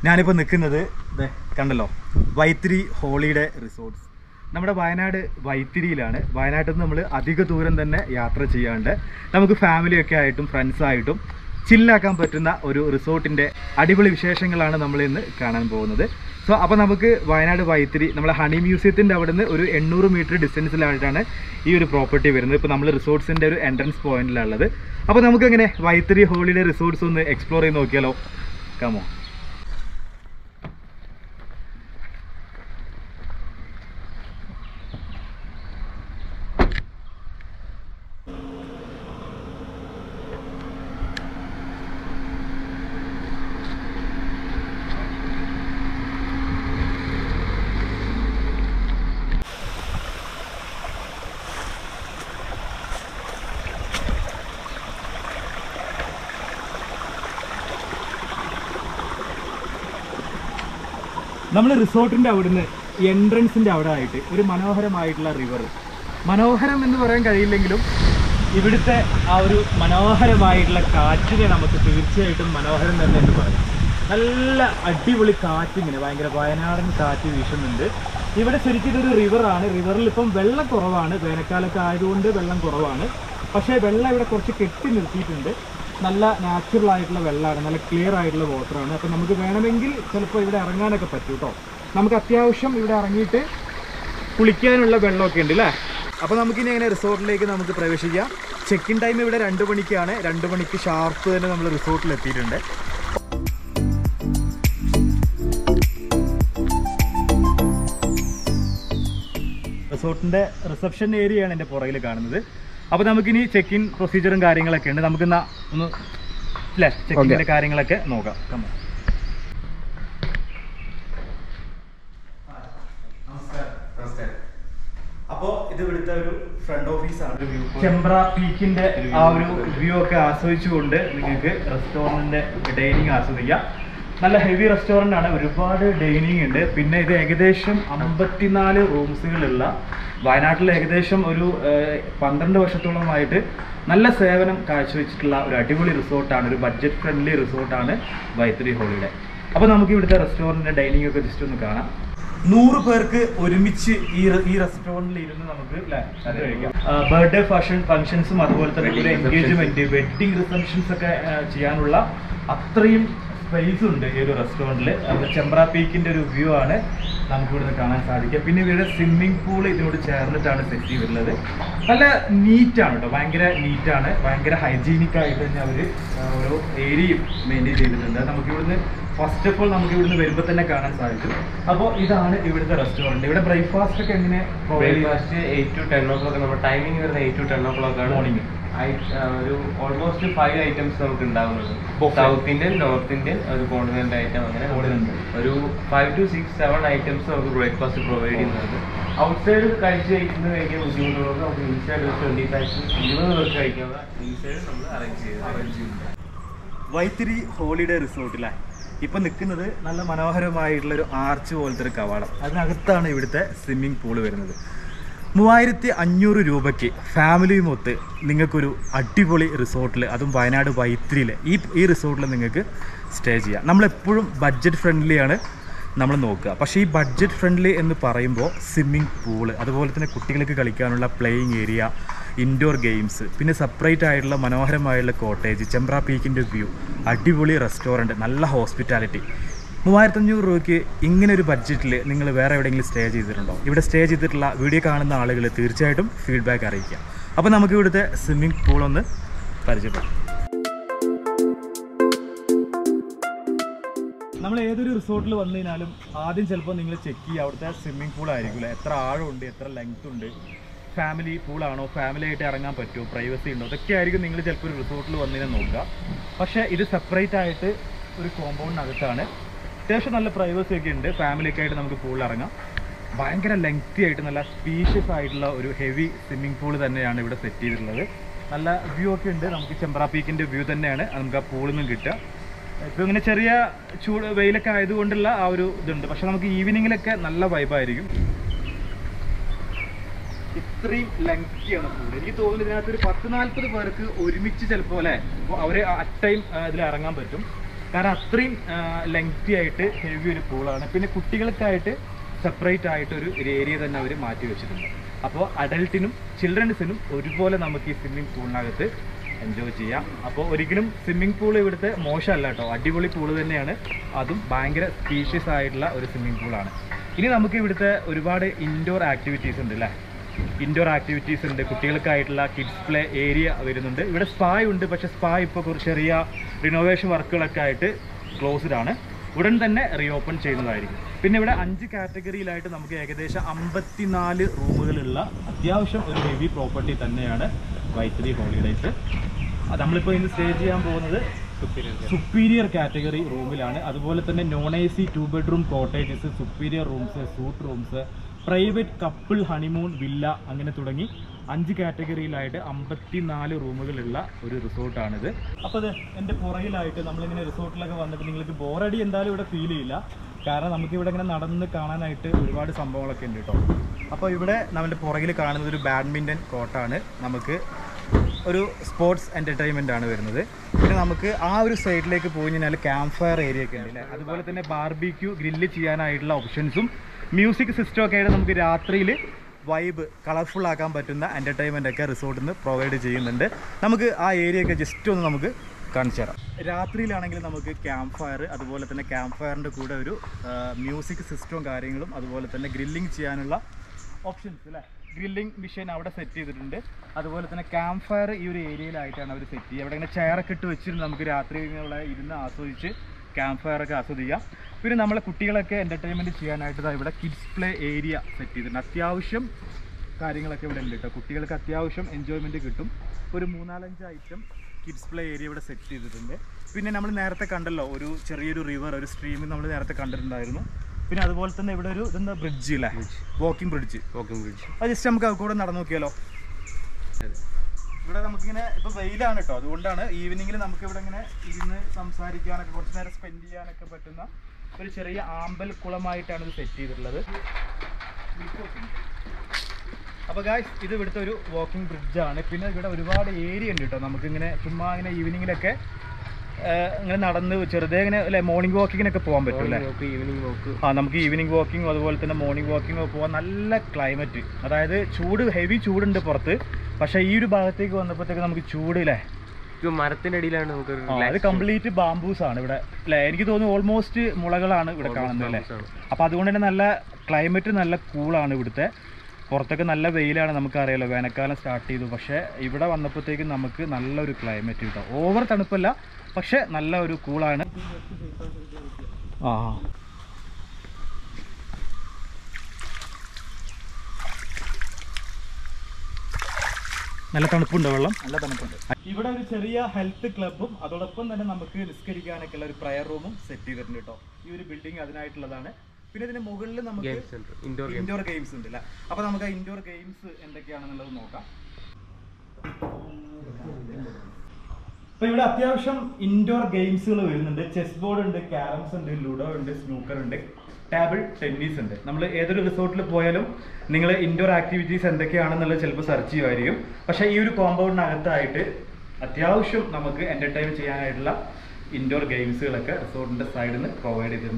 ഞാനിപ്പോൾ നിൽക്കുന്നത് ദേ കണ്ടല്ലോ വൈത്തിരി ഹോളിഡേ റിസോർട്ട്സ് നമ്മുടെ വയനാട് വൈത്തിരിയിലാണ് വയനാട്ടിൽ നിന്ന് നമ്മൾ അധിക ദൂരം തന്നെ യാത്ര ചെയ്യാണ്ട് നമുക്ക് ഫാമിലിയൊക്കെ ആയിട്ടും ഫ്രണ്ട്സായിട്ടും ചില്ലാക്കാൻ പറ്റുന്ന ഒരു റിസോർട്ടിൻ്റെ അടിപൊളി വിശേഷങ്ങളാണ് നമ്മൾ ഇന്ന് കാണാൻ പോകുന്നത് സോ അപ്പോൾ നമുക്ക് വയനാട് വൈത്തിരി നമ്മളെ ഹണി മ്യൂസിയത്തിൻ്റെ അവിടെ നിന്ന് ഒരു എണ്ണൂറ് മീറ്റർ ഡിസ്റ്റൻസിലായിട്ടാണ് ഈ ഒരു പ്രോപ്പർട്ടി വരുന്നത് ഇപ്പോൾ നമ്മൾ റിസോർട്ട്സിൻ്റെ ഒരു എൻട്രൻസ് പോയിന്റിലുള്ളത് അപ്പോൾ നമുക്കെങ്ങനെ വൈത്തിരി ഹോളിഡേ റിസോർട്ട്സ് ഒന്ന് എക്സ്പ്ലോർ ചെയ്ത് നോക്കിയാലോ കമോ നമ്മൾ റിസോർട്ടിന്റെ അവിടുന്ന് എൻട്രൻസിന്റെ അവിടെ ആയിട്ട് ഒരു മനോഹരമായിട്ടുള്ള റിവർ മനോഹരം എന്ന് പറയാൻ കഴിയില്ലെങ്കിലും ഇവിടുത്തെ ആ ഒരു മനോഹരമായിട്ടുള്ള കാറ്റിനെ നമുക്ക് തീർച്ചയായിട്ടും മനോഹരം തന്നെ എന്ന് പറയാം നല്ല അടിപൊളി കാറ്റ് ഇങ്ങനെ ഭയങ്കര വയനാടൻ കാറ്റ് വീശുന്നുണ്ട് ഇവിടെ ശരിക്കും ഇതൊരു റിവറാണ് റിവറിൽ ഇപ്പം വെള്ളം കുറവാണ് വേനൽക്കാലത്ത് ആയതുകൊണ്ട് വെള്ളം കുറവാണ് പക്ഷേ വെള്ളം ഇവിടെ കുറച്ച് കെട്ടി നിർത്തിയിട്ടുണ്ട് നല്ല നാച്ചുറൽ ആയിട്ടുള്ള വെള്ളമാണ് നല്ല ക്ലിയർ ആയിട്ടുള്ള വാട്ടറാണ് അപ്പോൾ നമുക്ക് വേണമെങ്കിൽ ചിലപ്പോൾ ഇവിടെ ഇറങ്ങാനൊക്കെ പറ്റും കേട്ടോ നമുക്ക് അത്യാവശ്യം ഇവിടെ ഇറങ്ങിയിട്ട് കുളിക്കാനുള്ള വെള്ളമൊക്കെ ഉണ്ട് അല്ലേ അപ്പോൾ നമുക്കിനി അങ്ങനെ റിസോർട്ടിലേക്ക് നമുക്ക് പ്രവേശിക്കാം ചെക്ക് ഇൻ ടൈം ഇവിടെ രണ്ട് മണിക്കാണ് രണ്ട് മണിക്ക് ഷാർപ്പ് തന്നെ നമ്മൾ റിസോർട്ടിൽ എത്തിയിട്ടുണ്ട് റിസോർട്ടിൻ്റെ റിസപ്ഷൻ ഏരിയയാണ് എൻ്റെ പുറകിൽ കാണുന്നത് അപ്പോൾ നമുക്കിനി ചെക്ക് ഇൻ പ്രൊസീജിയറും കാര്യങ്ങളൊക്കെ ഉണ്ട് നമുക്കിന്ന് ഒന്ന് അല്ലേ ചെക്കിൻ്റെ കാര്യങ്ങളൊക്കെ നോക്കാം Come on. അപ്പോ ഇത് ഇവിടുത്തെ ഒരു ഫ്രണ്ട് ഓഫീസാണ് ചെമ്പ്ര പീക്കിന്റെ ആ ഒരു വ്യൂ ഒക്കെ ആസ്വദിച്ചുകൊണ്ട് നിങ്ങൾക്ക് റെസ്റ്റോറന്റിന്റെ ഡൈനിങ് ആസ്വദിക്കാം നല്ല ഹെവി റെസ്റ്റോറന്റ് ആണ് ഒരുപാട് ഡൈനിങ് ഉണ്ട് പിന്നെ ഇത് ഏകദേശം അമ്പത്തിനാല് റൂംസുകളുള്ള വയനാട്ടിൽ ഏകദേശം ഒരു ഏഹ്, പന്ത്രണ്ട് വർഷത്തോളമായിട്ട് നല്ല സേവനം കാഴ്ചവെച്ചിട്ടുള്ള ഒരു അടിപൊളി റിസോർട്ടാണ് ഒരു ബഡ്ജറ്റ് ഫ്രണ്ട്ലി റിസോർട്ടാണ് വൈത്തിരി ഹോളിഡേ അപ്പോൾ നമുക്ക് ഇവിടുത്തെ റെസ്റ്റോറന്റിന്റെ ഡൈനിങ് ഒക്കെ ജസ്റ്റ് ഒന്ന് കാണാം നൂറ് പേർക്ക് ഒരുമിച്ച് ഈ റെ- ഈ റെസ്റ്റോറന്റിൽ ഇരുന്ന് നമുക്ക് ബർത്ത്ഡേ ഫംഗ്ഷൻ ഫംഗ്ഷൻസും അതുപോലെ തന്നെ ഒരു എൻഗേജ്മെന്റ് വെഡിങ് റിസപ്ഷൻസ് ഒക്കെ ആ, ചെയ്യാനുള്ള അത്രയും സ്പേസ് ഉണ്ട് ഈ ഒരു റെസ്റ്റോറൻറ്റിൽ ചെമ്പ്ര പീക്കിന്റെ ഒരു വ്യൂ ആണ് നമുക്ക് ഇവിടുന്ന് കാണാൻ സാധിക്കുക പിന്നെ ഇവരുടെ സ്വിമ്മിംഗ് പൂൾ ഇതിനോട് ചേർന്നിട്ടാണ് സെറ്റ് ചെയ്തിട്ടുള്ളത് നല്ല നീറ്റാണ് കേട്ടോ ഭയങ്കര നീറ്റാണ് ഭയങ്കര ഹൈജീനിക് ആയിട്ട് തന്നെ അവർ ഓരോ ഏരിയയും മെയിൻറ്റെയിൻ ചെയ്തിട്ടുണ്ട് നമുക്ക് ഇവിടുന്ന് ഫസ്റ്റ് ഓഫ് ഓൾ നമുക്ക് ഇവിടുന്ന് വരുമ്പോൾ തന്നെ കാണാൻ സാധിക്കും അപ്പോൾ ഇതാണ് ഇവിടുത്തെ റെസ്റ്റോറൻറ്റ് ഇവിടെ ബ്രേക്ക്ഫാസ്റ്റ് ഒക്കെ എങ്ങനെ provide ചെയ്യുക? Breakfast eight to ten o'clock നമ്മുടെ ടൈമിംഗ് വരുന്നത് eight to ten o'clock ആണ് Morning. ഐ- ആ, ഒരു ഓൾമോസ്റ്റ് ഫൈവ് ഐറ്റംസ് നമുക്ക് ഉണ്ടാവുന്നത് Buffet. South Indian north Indian ഒരു കോണ്ടിനെന്റ് ഐറ്റം അങ്ങനെ Continent. ഒരു five to six seven items നമുക്ക് ബ്രേക്ക്ഫാസ്റ്റ് പ്രൊവൈഡ് ചെയ്യുന്നുണ്ട് ഔട്ട്സൈഡ് കഴിച്ച് കഴിക്കുന്ന കഴിക്കാൻ ബുദ്ധിമുട്ടുള്ളവർക്ക് നമുക്ക് ഇൻസൈഡ് ഒരു ട്വന്റി ഫൈവ് ഇരുപത് പേർക്ക് കഴിക്കാവുന്ന ഇൻസൈഡ് നമ്മൾ അറേഞ്ച് ചെയ്ത് അറേഞ്ച് ചെയ്യുന്നുണ്ട് വൈത്തിരി ഹോളിഡേ റിസോർട്ടിലെ ഇപ്പൊ നിൽക്കുന്നത് നല്ല മനോഹരമായിട്ടുള്ള ഒരു ആർച്ച് പോലത്തെ ഒരു കവാടം അതിനകത്താണ് ഇവിടുത്തെ സ്വിമ്മിംഗ് പൂള് വരുന്നത് മൂവായിരത്തി അഞ്ഞൂറ് രൂപയ്ക്ക് ഫാമിലിയുമൊത്ത് നിങ്ങൾക്കൊരു അടിപൊളി റിസോർട്ടിൽ അതും വയനാട് വൈത്തിരിയിൽ ഈ ഈ റിസോർട്ടിൽ നിങ്ങൾക്ക് സ്റ്റേ ചെയ്യാം നമ്മളെപ്പോഴും ബഡ്ജറ്റ് ഫ്രണ്ട്ലിയാണ് നമ്മൾ നോക്കുക പക്ഷേ ഈ ബഡ്ജറ്റ് ഫ്രണ്ട്ലി എന്ന് പറയുമ്പോൾ സ്വിമ്മിംഗ് പൂള് അതുപോലെ തന്നെ കുട്ടികൾക്ക് കളിക്കാനുള്ള പ്ലേയിങ് ഏരിയ ഇൻഡോർ ഗെയിംസ് പിന്നെ സെപ്പറേറ്റ് ആയിട്ടുള്ള മനോഹരമായുള്ള കോട്ടേജ് ചെമ്പ്ര പീക്കിൻ്റെ വ്യൂ അടിപൊളി റെസ്റ്റോറൻറ്റ് നല്ല ഹോസ്പിറ്റാലിറ്റി മൂവായിരത്തഞ്ഞൂറ് രൂപയ്ക്ക് ഇങ്ങനെ ഒരു ബഡ്ജറ്റിൽ നിങ്ങൾ വേറെ എവിടെയെങ്കിലും സ്റ്റേ ചെയ്തിട്ടുണ്ടോ ഇവിടെ സ്റ്റേ ചെയ്തിട്ടുള്ള വീഡിയോ കാണുന്ന ആളുകൾ തീർച്ചയായിട്ടും ഫീഡ്ബാക്ക് അറിയിക്കുക അപ്പോൾ നമുക്ക് ഇവിടുത്തെ സ്വിമ്മിംഗ് പൂൾ ഒന്ന് പരിചയപ്പെടാം നമ്മൾ ഏതൊരു റിസോർട്ടിൽ വന്നു കഴിഞ്ഞാലും ആദ്യം ചിലപ്പോൾ നിങ്ങൾ ചെക്ക് ചെയ്യുക അവിടുത്തെ സ്വിമ്മിംഗ് പൂൾ ആയിരിക്കില്ല എത്ര ആഴമുണ്ട് എത്ര ലെങ്ത് ഉണ്ട് ഫാമിലി പൂളാണോ ഫാമിലി ആയിട്ട് ഇറങ്ങാൻ പറ്റുമോ പ്രൈവസി ഉണ്ടോ ഇതൊക്കെ ആയിരിക്കും നിങ്ങൾ ചിലപ്പോൾ ഒരു റിസോർട്ടിൽ വന്നതിനെ നോക്കുക പക്ഷേ ഇത് സെപ്പറേറ്റ് ആയിട്ട് ഒരു കോമ്പൗണ്ടിനകത്താണ് അത്യാവശ്യം നല്ല പ്രൈവസി ഒക്കെ ഉണ്ട് ഫാമിലിയൊക്കെ ആയിട്ട് നമുക്ക് പൂളിൽ ഇറങ്ങാം ഭയങ്കര ലെങ്തി ആയിട്ട് നല്ല സ്പീഷ്യസ് ആയിട്ടുള്ള ഒരു ഹെവി സ്വിമ്മിംഗ് പൂൾ തന്നെയാണ് ഇവിടെ സെറ്റ് ചെയ്തിട്ടുള്ളത് നല്ല വ്യൂ ഒക്കെ ഉണ്ട് നമുക്ക് ചെമ്പ്ര പീക്കിൻ്റെ വ്യൂ തന്നെയാണ് നമുക്ക് ആ പൂളിൽ നിന്നും കിട്ടുക ഇപ്പോൾ ഇങ്ങനെ ചെറിയ ചൂട് വെയിലൊക്കെ ആയതുകൊണ്ടുള്ള ആ ഒരു ഇതുണ്ട് പക്ഷെ നമുക്ക് ഈവനിങ്ങിലൊക്കെ നല്ല വൈബായിരിക്കും ഇത്രയും ലെങ്തിയാണ് പൂൾ എനിക്ക് തോന്നുന്നു ഇതിനകത്ത് ഒരു പത്ത് നാൽപ്പത് പേർക്ക് ഒരുമിച്ച് ചിലപ്പോൾ അല്ലേ അപ്പോൾ അവർ അറ്റ് ടൈം ഇതിൽ ഇറങ്ങാൻ പറ്റും കാരണം അത്രയും ലെങ്തി ആയിട്ട് ഹെവി ഒരു പൂളാണ് പിന്നെ കുട്ടികൾക്കായിട്ട് സെപ്പറേറ്റ് ആയിട്ട് ഒരു ഏരിയ തന്നെ അവർ മാറ്റി വെച്ചിട്ടുണ്ട് അപ്പോൾ അഡൽട്ടിനും ചിൽഡ്രൻസിനും ഒരുപോലെ നമുക്ക് ഈ സ്വിമ്മിംഗ് പൂളിനകത്ത് എൻജോയ് ചെയ്യാം അപ്പോൾ ഒരിക്കലും സ്വിമ്മിംഗ് പൂൾ ഇവിടുത്തെ മോശമല്ല കേട്ടോ അടിപൊളി പൂള് തന്നെയാണ് അതും ഭയങ്കര സ്പീഷ്യസ് ആയിട്ടുള്ള ഒരു സ്വിമ്മിംഗ് പൂളാണ് ഇനി നമുക്ക് ഇവിടുത്തെ ഒരുപാട് ഇൻഡോർ ആക്ടിവിറ്റീസ് ഉണ്ട് അല്ലേ ഇൻഡോർ ആക്ടിവിറ്റീസ് ഉണ്ട് കുട്ടികൾക്കായിട്ടുള്ള കിഡ്സ് പ്ലേ ഏരിയ വരുന്നുണ്ട് ഇവിടെ സ്പാ ഉണ്ട് പക്ഷേ സ്പാ ഇപ്പോൾ കുറച്ച് ചെറിയ റിനോവേഷൻ വർക്കുകളൊക്കെ ആയിട്ട് ക്ലോസ്ഡ് ആണ് ഉടൻ തന്നെ റീഓപ്പൺ ചെയ്യുന്നതായിരിക്കും പിന്നെ ഇവിടെ അഞ്ച് കാറ്റഗറിയിലായിട്ട് നമുക്ക് ഏകദേശം അമ്പത്തിനാല് റൂമുകളുള്ള അത്യാവശ്യം ഒരു ഹെവി പ്രോപ്പർട്ടി തന്നെയാണ് വൈത്തിരി ഹോളിഡേയ്സ് അത് നമ്മളിപ്പോൾ ഇന്ന് സ്റ്റേ ചെയ്യാൻ പോകുന്നത് സുപ്പീരിയർ കാറ്റഗറി റൂമിലാണ് അതുപോലെ തന്നെ non A C two bedroom cottages superior rooms suite rooms private couple honeymoon villa അങ്ങനെ തുടങ്ങി അഞ്ച് കാറ്റഗറിയിലായിട്ട് അമ്പത്തിനാല് റൂമുകളുള്ള ഒരു റിസോർട്ടാണിത് അപ്പോൾ ഇത് എൻ്റെ പുറകിലായിട്ട് നമ്മളിങ്ങനെ റിസോർട്ടിലൊക്കെ വന്നിട്ട് നിങ്ങൾക്ക് ബോറടി എന്തായാലും ഇവിടെ ഫീൽ ചെയ്യില്ല കാരണം നമുക്ക് ഇവിടെ ഇങ്ങനെ നടന്ന് കാണാനായിട്ട് ഒരുപാട് സംഭവങ്ങളൊക്കെ ഉണ്ട് കേട്ടോ അപ്പോൾ ഇവിടെ നമ്മുടെ പുറകിൽ കാണുന്നത് ഒരു ബാഡ്മിൻ്റൺ കോർട്ടാണ് നമുക്ക് ഒരു സ്പോർട്സ് എൻ്റർടൈൻമെൻ്റ് ആണ് വരുന്നത് പിന്നെ നമുക്ക് ആ ഒരു സൈഡിലേക്ക് പോയി കഴിഞ്ഞാൽ ക്യാമ്പ് ഫയർ ഏരിയ ഒക്കെ ഉണ്ട് അല്ലേ അതുപോലെ തന്നെ ബാർബിക്യൂ ഗ്രില്ല് ചെയ്യാനായിട്ടുള്ള ഓപ്ഷൻസും മ്യൂസിക് സിസ്റ്റം ഒക്കെ ആയിട്ട് നമുക്ക് രാത്രിയിൽ വൈബ് കളർഫുൾ ആക്കാൻ പറ്റുന്ന എൻ്റർടൈൻമെൻ്റ് ഒക്കെ റിസോർട്ടിൽ നിന്ന് പ്രൊവൈഡ് ചെയ്യുന്നുണ്ട് നമുക്ക് ആ ഏരിയ ഒക്കെ ജസ്റ്റ് ഒന്ന് നമുക്ക് കാണിച്ചു തരാം രാത്രിയിലാണെങ്കിൽ നമുക്ക് ക്യാമ്പ് ഫയർ അതുപോലെ തന്നെ ക്യാമ്പ് ഫയറിൻ്റെ കൂടെ ഒരു മ്യൂസിക് സിസ്റ്റവും കാര്യങ്ങളും അതുപോലെ തന്നെ ഗ്രില്ലിംഗ് ചെയ്യാനുള്ള ഓപ്ഷൻസ് അല്ലേ ഗ്രില്ലിംഗ് മിഷൻ അവിടെ സെറ്റ് ചെയ്തിട്ടുണ്ട് അതുപോലെ തന്നെ ക്യാമ്പ് ഫയർ ഈ ഒരു ഏരിയയിലായിട്ടാണ് അവർ സെറ്റ് ചെയ്യുക അവിടെ ഇങ്ങനെ ചെയറൊക്കെ ഇട്ട് വെച്ചിട്ട് നമുക്ക് രാത്രി ഇങ്ങനെ ഇരുന്ന് ആസ്വദിച്ച് ക്യാമ്പ് ഫയർ ഒക്കെ ആസ്വദിക്കാം പിന്നെ നമ്മളെ കുട്ടികളൊക്കെ എൻ്റർടൈൻമെൻറ്റ് ചെയ്യാനായിട്ട് ദാ ഇവിടെ കിഡ്സ് പ്ലേ ഏരിയ സെറ്റ് ചെയ്തിട്ടുണ്ട് അത്യാവശ്യം കാര്യങ്ങളൊക്കെ ഇവിടെ ഉണ്ട് കേട്ടോ കുട്ടികൾക്ക് അത്യാവശ്യം എൻജോയ്മെൻറ്റ് കിട്ടും ഒരു മൂന്നാലഞ്ച് ഐറ്റം കിഡ്സ് പ്ലേ ഏരിയ ഇവിടെ സെറ്റ് ചെയ്തിട്ടുണ്ട് പിന്നെ നമ്മൾ നേരത്തെ കണ്ടല്ലോ ഒരു ചെറിയൊരു റിവർ ഒരു സ്ട്രീം നമ്മൾ നേരത്തെ കണ്ടിട്ടുണ്ടായിരുന്നു പിന്നെ അതുപോലെ തന്നെ ഇവിടെ ഒരു ഇതെന്താ ബ്രിഡ്ജ് അല്ലേ വാക്കിംഗ് ബ്രിഡ്ജ് വാക്കിംഗ് ബ്രിഡ്ജ് അത് ജസ്റ്റ് നമുക്ക് അത് കൂടെ നടന്നു നോക്കിയാലോ ഇവിടെ നമുക്കിങ്ങനെ ഇപ്പൊ വെയിലാണ് കേട്ടോ അതുകൊണ്ടാണ് ഈവനിങ്ങിൽ നമുക്ക് ഇവിടെ ഇങ്ങനെ ഇരുന്ന് സംസാരിക്കാനൊക്കെ കുറച്ച് നേരം സ്പെൻഡ് ചെയ്യാനൊക്കെ പറ്റുന്ന ഒരു ചെറിയ ആമ്പൽ കുളമായിട്ടാണ് ഇത് സെറ്റ് ചെയ്തിട്ടുള്ളത് അപ്പൊ ഗായ്സ് ഇത് ഇവിടുത്തെ ഒരു വാക്കിംഗ് ബ്രിഡ്ജാണ് പിന്നെ ഇവിടെ ഒരുപാട് ഏരിയ ഉണ്ട് കേട്ടോ നമുക്കിങ്ങനെ ചുമ്മാ ഇങ്ങനെ ഈവനിങ്ങിലൊക്കെ ഇങ്ങനെ നടന്ന് ചെറുതെ ഇങ്ങനെ അല്ലെ മോർണിംഗ് വാക്കിങ്ങിനൊക്കെ പോകാൻ പറ്റും അല്ലേ നോക്ക് ഈവനിങ് നോക്ക് ആ നമുക്ക് ഈവനിങ് വാക്കിംഗ് അതുപോലെ തന്നെ മോർണിംഗ് വാക്കിംഗ് പോകാൻ നല്ല ക്ലൈമറ്റ് അതായത് ചൂട് ഹെവി ചൂടുണ്ട് പുറത്ത് പക്ഷേ ഈ ഒരു ഭാഗത്തേക്ക് വന്നപ്പോഴത്തേക്ക് നമുക്ക് ചൂട് അല്ലേ ഇത് മരത്തിന്റെ അടിയിലാണ് നമുക്ക് ആ, അത് കംപ്ലീറ്റ് ബാംബൂസ് ആണ് ഇവിടെ അല്ലേ എനിക്ക് തോന്നുന്നു ഓൾമോസ്റ്റ് മുളകളാണ് ഇവിടെ കാണുന്നത് അല്ലേ അപ്പോൾ അതുകൊണ്ട് തന്നെ നല്ല ക്ലൈമറ്റ് നല്ല കൂളാണ് ഇവിടുത്തെ പുറത്തൊക്കെ നല്ല വെയിലാണ് നമുക്കറിയാലോ വേനൽക്കാലം സ്റ്റാർട്ട് ചെയ്തു പക്ഷേ ഇവിടെ വന്നപ്പോഴത്തേക്കും നമുക്ക് നല്ലൊരു ക്ലൈമറ്റ് കിട്ടും ഓവർ തണുപ്പല്ല പക്ഷേ നല്ല ഒരു കൂളാണ് ആ നല്ല തണുപ്പുണ്ടോ വെള്ളം നല്ല തണുപ്പുണ്ട് ഇവിടെ ഒരു ചെറിയ ഹെൽത്ത് ക്ലബ്ബും അതോടൊപ്പം തന്നെ നമുക്ക് നിസ്കരിക്കാനൊക്കെ ഉള്ള ഒരു പ്രയർ റൂമും സെറ്റ് ചെയ്തിട്ടുണ്ട് കേട്ടോ ഈ ഒരു ബിൽഡിംഗ് അതിനായിട്ടുള്ളതാണ് പിന്നെ ഇതിന്റെ മുകളിൽ നമുക്ക് game centre indoor game indoor games ഉണ്ട് അല്ലേ അപ്പൊ നമുക്ക് ആ ഇൻഡോർ ഗെയിംസ് എന്തൊക്കെയാണെന്നുള്ളത് നോക്കാം അപ്പൊ ഇവിടെ അത്യാവശ്യം ഇൻഡോർ ഗെയിംസുകൾ വരുന്നുണ്ട് ചെസ് ബോർഡ് ഉണ്ട് ക്യാരംസ് ഉണ്ട് ലുഡോ ഉണ്ട് സ്നൂക്കർ ഉണ്ട് ടേബിൾ ടെന്നീസ് ഉണ്ട് നമ്മൾ ഏതൊരു റിസോർട്ടിൽ പോയാലും നിങ്ങൾ ഇൻഡോർ ആക്ടിവിറ്റീസ് എന്തൊക്കെയാണെന്നുള്ളത് ചിലപ്പോൾ സെർച്ച് ചെയ്യുമായിരിക്കും പക്ഷേ ഈ ഒരു കോമ്പൗണ്ടിനകത്തായിട്ട് അത്യാവശ്യം നമുക്ക് എന്റർടൈൻ ചെയ്യാനായിട്ടുള്ള ഇൻഡോർ ഗെയിംസുകളൊക്കെ റിസോർട്ടിന്റെ സൈഡിൽ നിന്ന് പ്രൊവൈഡ് ചെയ്തിട്ടുണ്ട്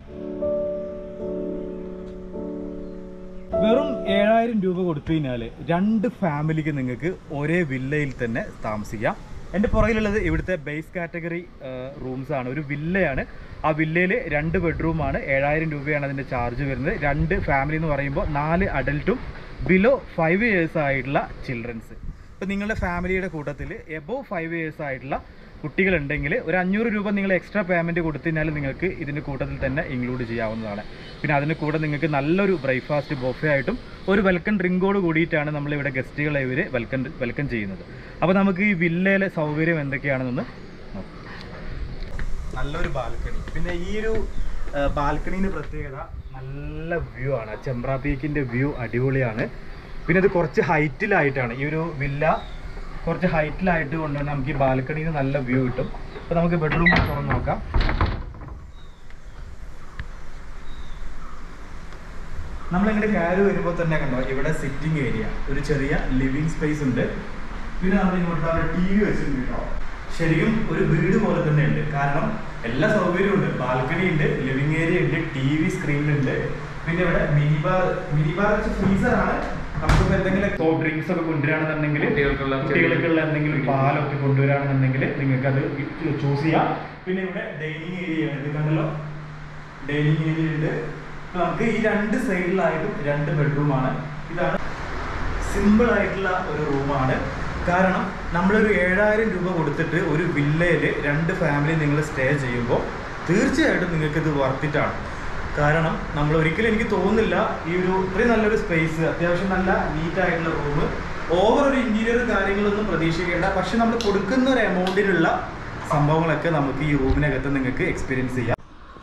വെറും ഏഴായിരം രൂപ കൊടുത്തു കഴിഞ്ഞാൽ രണ്ട് ഫാമിലിക്ക് നിങ്ങൾക്ക് ഒരേ വില്ലയിൽ തന്നെ താമസിക്കാം എൻ്റെ പുറകിലുള്ളത് ഇവിടുത്തെ ബേസ് കാറ്റഗറി റൂംസ് ആണ് ഒരു വില്ലയാണ് ആ വില്ലയിൽ രണ്ട് ബെഡ്റൂമാണ് ഏഴായിരം രൂപയാണ് അതിൻ്റെ ചാർജ് വരുന്നത് രണ്ട് ഫാമിലി എന്ന് പറയുമ്പോൾ നാല് അഡൽട്ടും ബിലോ ഫൈവ് ഇയേഴ്സ് ആയിട്ടുള്ള ചിൽഡ്രൻസ് ഇപ്പം നിങ്ങളുടെ ഫാമിലിയുടെ കൂട്ടത്തിൽ എബോവ് ഫൈവ് ഇയേഴ്സ് ആയിട്ടുള്ള കുട്ടികളുണ്ടെങ്കിൽ ഒരു അഞ്ഞൂറ് രൂപ നിങ്ങൾ എക്സ്ട്രാ പേയ്മെൻറ്റ് കൊടുത്തു കഴിഞ്ഞാൽ നിങ്ങൾക്ക് ഇതിൻ്റെ കൂട്ടത്തിൽ തന്നെ ഇൻക്ലൂഡ് ചെയ്യാവുന്നതാണ് പിന്നെ അതിന് കൂടെ നിങ്ങൾക്ക് നല്ലൊരു ബ്രേക്ക്ഫാസ്റ്റ് ബൊഫേ ആയിട്ടും ഒരു വെൽക്കം ഡ്രിങ്കോട് കൂടിയിട്ടാണ് നമ്മൾ ഇവിടെ ഗസ്റ്റുകളെ ഇവർ വെൽക്കം വെൽക്കം ചെയ്യുന്നത് അപ്പോൾ നമുക്ക് ഈ വില്ലയിലെ സൗകര്യം എന്തൊക്കെയാണെന്നൊന്ന് നോക്കാം നല്ലൊരു ബാൽക്കണി പിന്നെ ഈ ഒരു ബാൽക്കണീൻ്റെ പ്രത്യേകത നല്ല വ്യൂ ആണ് ചെമ്പ്ര പീക്കിൻ്റെ വ്യൂ അടിപൊളിയാണ് പിന്നെ ഇത് കുറച്ച് ഹൈറ്റിലായിട്ടാണ് ഈ ഒരു വില്ല കുറച്ച് ഹൈറ്റിലായിട്ട് കൊണ്ട് തന്നെ നമുക്ക് ഈ ബാൽക്കണിയിൽ നിന്ന് നല്ല വ്യൂ കിട്ടും അപ്പോൾ നമുക്ക് ബെഡ്റൂം തുറന്ന് നോക്കാം നമ്മളിങ്ങനെ കയറി വരുമ്പോൾ തന്നെ കണ്ടോ ഇവിടെ സിറ്റിംഗ് ഏരിയ ഒരു ചെറിയ ലിവിങ് സ്പേസ് ഉണ്ട് പിന്നെ നമ്മൾ ഇങ്ങോട്ട് ടി വി വെച്ചിട്ടുണ്ട് കേട്ടോ ശരിക്കും ഒരു വീട് പോലെ തന്നെ ഉണ്ട് കാരണം എല്ലാ സൗകര്യവും ഉണ്ട് ബാൽക്കണി ഉണ്ട് ലിവിംഗ് ഏരിയ ഉണ്ട് ടി വി സ്ക്രീൻ ഉണ്ട് പിന്നെ ഇവിടെ mini bar mini bar freezer ആണ് നമുക്കിപ്പോ എന്തെങ്കിലും സോഫ്റ്റ് ഡ്രിങ്ക്സ് ഒക്കെ കൊണ്ടുവരാണെന്നുണ്ടെങ്കിൽ കുട്ടികൾക്കുള്ള കുട്ടികൾക്കുള്ള എന്തെങ്കിലും പാലൊക്കെ കൊണ്ടുവരാണെന്നുണ്ടെങ്കിൽ നിങ്ങൾക്ക് അത് ചൂസ് ചെയ്യാം പിന്നെ ഇവിടെ ഡൈനിങ് ഏരിയ ഉണ്ട് കണ്ടല്ലോ ഡൈനിങ് ഏരിയ ഉണ്ട് ഇപ്പൊ നമുക്ക് ഈ രണ്ട് സൈഡിലായിട്ടും രണ്ട് ബെഡ്റൂമാണ് ഇതാണ് സിമ്പിൾ ആയിട്ടുള്ള ഒരു റൂമാണ് കാരണം നമ്മളൊരു ഏഴായിരം രൂപ കൊടുത്തിട്ട് ഒരു വില്ലയിൽ രണ്ട് ഫാമിലി നിങ്ങൾ സ്റ്റേ ചെയ്യുമ്പോൾ തീർച്ചയായിട്ടും നിങ്ങൾക്ക് ഇത് വർത്തിട്ടാണ് കാരണം നമ്മൾ ഒരിക്കലും എനിക്ക് തോന്നുന്നില്ല ഈ ഒരു ഇത്രയും നല്ലൊരു സ്പേസ് അത്യാവശ്യം നല്ല നീറ്റ് ആയിട്ടുള്ള റൂം ഓവർ ഒരു ഇന്റീരിയർ കാര്യങ്ങളൊന്നും പ്രതീക്ഷിക്കേണ്ട പക്ഷെ നമ്മൾ കൊടുക്കുന്ന ഒരു എമൗണ്ടിലുള്ള സംഭവങ്ങളൊക്കെ നമുക്ക് ഈ റൂമിനകത്ത് നിങ്ങൾക്ക് എക്സ്പീരിയൻസ് ചെയ്യാം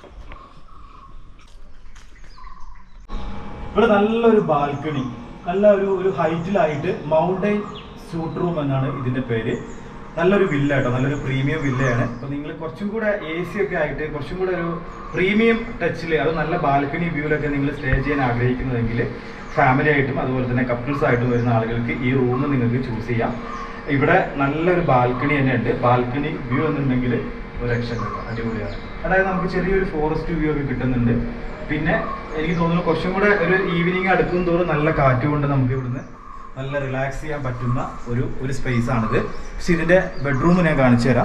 ഇവിടെ നല്ലൊരു ബാൽക്കണി നല്ല ഒരു ഒരു ഹൈറ്റിലായിട്ട് മൗണ്ടൈൻ സൂട്ട് റൂം എന്നാണ് ഇതിന്റെ പേര് നല്ലൊരു വില്ല കേട്ടോ നല്ലൊരു പ്രീമിയം വില്ലയാണ് അപ്പൊ നിങ്ങൾ കുറച്ചും കൂടെ എ സി ഒക്കെ ആയിട്ട് കുറച്ചും കൂടെ ഒരു പ്രീമിയം ടച്ചിൽ അത് നല്ല ബാൽക്കണി വ്യൂവിലൊക്കെ നിങ്ങൾ സ്റ്റേ ചെയ്യാൻ ആഗ്രഹിക്കുന്നതെങ്കിൽ ഫാമിലി ആയിട്ടും അതുപോലെ തന്നെ കപ്പിൾസ് ആയിട്ടും വരുന്ന ആളുകൾക്ക് ഈ റൂം നിങ്ങൾക്ക് ചൂസ് ചെയ്യാം ഇവിടെ നല്ലൊരു ബാൽക്കണി തന്നെ ഉണ്ട് ബാൽക്കണി വ്യൂ എന്നുണ്ടെങ്കിൽ ഒരു ലക്ഷം രൂപ അടിപൊളിയാണ് അതായത് നമുക്ക് ചെറിയൊരു ഫോറസ്റ്റ് വ്യൂ ഒക്കെ കിട്ടുന്നുണ്ട് പിന്നെ എനിക്ക് തോന്നുന്നു കുറച്ചും കൂടെ ഒരു ഈവനിങ് അടുക്കും തോറും നല്ല കാറ്റ് കൊണ്ട് നമുക്ക് ഇവിടുന്ന് നല്ല റിലാക്സ് ചെയ്യാൻ പറ്റുന്ന ഒരു ഒരു സ്പേസ് ആണിത് പക്ഷെ ഇതിന്റെ ബെഡ്റൂം ഞാൻ കാണിച്ചു തരാം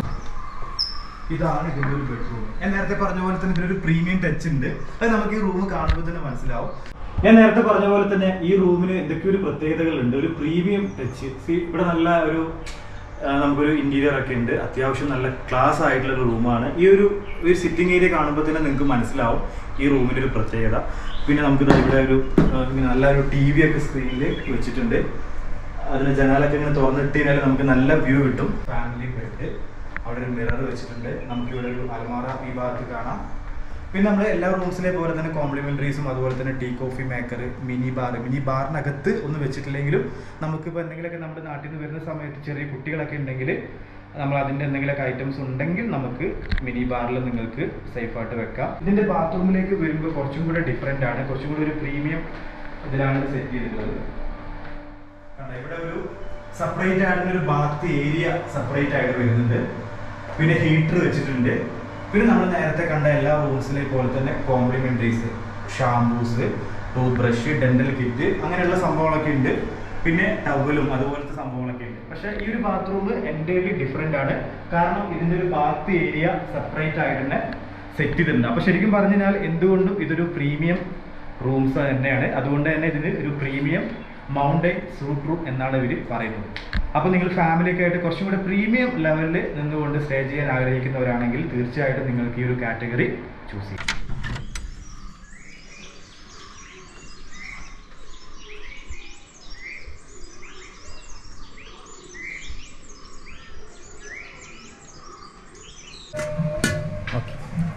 ഇതാണ് ഇതിന്റെ ഒരു ബെഡ്റൂം ഞാൻ നേരത്തെ പറഞ്ഞ പോലെ തന്നെ ഇതിനൊരു പ്രീമിയം ടച്ച് ഉണ്ട് അത് നമുക്ക് ഈ റൂം കാണുമ്പോൾ തന്നെ മനസ്സിലാവും ഞാൻ നേരത്തെ പറഞ്ഞ പോലെ തന്നെ ഈ റൂമിന് എന്തൊക്കെ ഒരു പ്രത്യേകതകളുണ്ട് ഒരു പ്രീമിയം ടച്ച് ഇവിടെ നല്ല ഒരു ആ, നമുക്കൊരു ഇന്റീരിയർ ഒക്കെ ഉണ്ട് അത്യാവശ്യം നല്ല ക്ലാസ് ആയിട്ടുള്ള ഒരു റൂമാണ് ഈ ഒരു ഒരു സിറ്റിംഗ് ഏരിയ കാണുമ്പോൾ തന്നെ നിങ്ങൾക്ക് മനസ്സിലാവും ഈ റൂമിന്റെ ഒരു പ്രത്യേകത പിന്നെ നമുക്ക് ദാ ഇവിടെ ഒരു ആ, ഇങ്ങനെ നല്ല ഒരു ടി വി ഒക്കെ സ്ക്രീനിൽ വെച്ചിട്ടുണ്ട് അതിന് ജനാലൊക്കെ ഇങ്ങനെ തുറന്നിട്ട് കഴിഞ്ഞാൽ നമുക്ക് നല്ല വ്യൂ കിട്ടും ഫാമിലി ബെഡ് അവിടെ ഒരു മിറർ വെച്ചിട്ടുണ്ട് നമുക്ക് ഇവിടെ ഒരു അലമാറ ഈ ഭാഗത്ത് കാണാം പിന്നെ നമ്മൾ എല്ലാ റൂംസിലെ പോലെ തന്നെ കോംപ്ലിമെന്ററീസും അതുപോലെ തന്നെ tea coffee maker mini bar mini ബാറിനകത്ത് ഒന്നും വെച്ചിട്ടില്ലെങ്കിലും നമുക്കിപ്പോൾ എന്തെങ്കിലുമൊക്കെ നമ്മുടെ നാട്ടിൽ നിന്ന് വരുന്ന സമയത്ത് ചെറിയ കുട്ടികളൊക്കെ ഉണ്ടെങ്കിൽ നമ്മൾ അതിൻ്റെ എന്തെങ്കിലുമൊക്കെ ഐറ്റംസ് ഉണ്ടെങ്കിൽ നമുക്ക് മിനി ബാറിൽ നിങ്ങൾക്ക് സേഫായിട്ട് വെക്കാം ഇതിൻ്റെ ബാത്റൂമിലേക്ക് വരുമ്പോൾ കുറച്ചും കൂടെ ഡിഫറെൻ്റ് ആണ് കുറച്ചും കൂടി ഒരു പ്രീമിയം ഇതിലാണ് സെറ്റ് ചെയ്തിട്ടുള്ളത് കണ്ടോ, ഇവിടെ ഒരു സെപ്പറേറ്റ് ആയിട്ടുള്ള ഒരു ബാത്ത് ഏരിയ സെപ്പറേറ്റ് ആയിട്ട് വരുന്നുണ്ട് പിന്നെ ഹീറ്റർ വെച്ചിട്ടുണ്ട് പിന്നെ നമ്മൾ നേരത്തെ കണ്ട എല്ലാ റൂംസിലെ പോലെ തന്നെ complimentaries shampoos toothbrush dental kit അങ്ങനെയുള്ള സംഭവങ്ങളൊക്കെ ഉണ്ട് പിന്നെ ടവലും അതുപോലത്തെ സംഭവങ്ങളൊക്കെ ഉണ്ട് പക്ഷേ ഈ ഒരു ബാത്റൂം എൻ്റെലി ഡിഫറെൻ്റ് ആണ് കാരണം ഇതിൻ്റെ ഒരു ബാത്ത് ഏരിയ സെപ്പറേറ്റ് ആയിട്ട് തന്നെ സെറ്റ് ചെയ്തിട്ടുണ്ട് അപ്പോൾ ശരിക്കും പറഞ്ഞു കഴിഞ്ഞാൽ എന്തുകൊണ്ടും ഇതൊരു പ്രീമിയം റൂംസ് തന്നെയാണ് അതുകൊണ്ട് തന്നെ ഇതിന് ഒരു പ്രീമിയം മൗണ്ടൈൻ സൂട്ട് റൂം എന്നാണ് ഇവർ പറയുന്നത് അപ്പോൾ നിങ്ങൾ ഫാമിലിയൊക്കെ ആയിട്ട് കുറച്ചും കൂടെ പ്രീമിയം ലെവലിൽ നിന്നുകൊണ്ട് സ്റ്റേ ചെയ്യാൻ ആഗ്രഹിക്കുന്നവരാണെങ്കിൽ തീർച്ചയായിട്ടും നിങ്ങൾക്ക് ഈ ഒരു കാറ്റഗറി ചൂസ് ചെയ്യാം ഓക്കെ